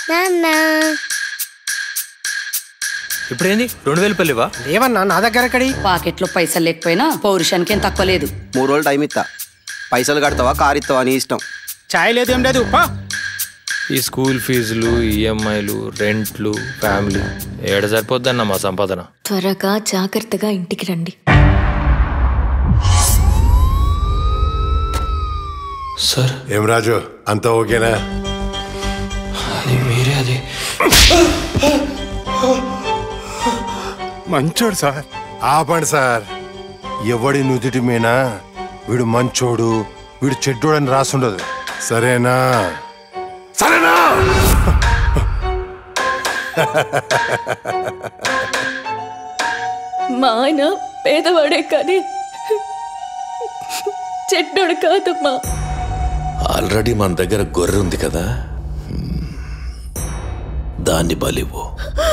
నాన్న ఇప్పుడేంది రెండు వేలు పల్లివా లేవన్నా నా దగ్గర ఎక్కడి పాకెట్లో పైసలు లేకపోయినా పౌరుషానికి ఏం తక్కువ లేదు మూడు రోజులు టైం ఇస్తా పైసలు కడతావా కార్ ఇస్తావా నీ ఇష్టం చాయ్ లేదు ఏం లేదు పా ఈ స్కూల్ ఫీజులు ఈఎంఐలు రెంట్లు ఫ్యామిలీ ఏడ సరిపోద్దన్న మా సంపాదన త్వరగా జాగ్రత్తగా ఇంటికి రండి సార్ ఏం రాజు అంతా ఓకేనా అది మీరే అది మంచోడు సార్ ఆపండి సార్ ఎవడి నుదుటి మీనా వీడు మంచోడు వీడు చెడ్డోడు అని రాసుండదు సరేనా సరేనా మా ఆయన పేదవాడే కానీ చెడ్డోడు కాదమ్మా ఆల్రెడీ మన దగ్గర గొర్రె ఉంది కదా హ్మ్. దాన్ని బలివ్వు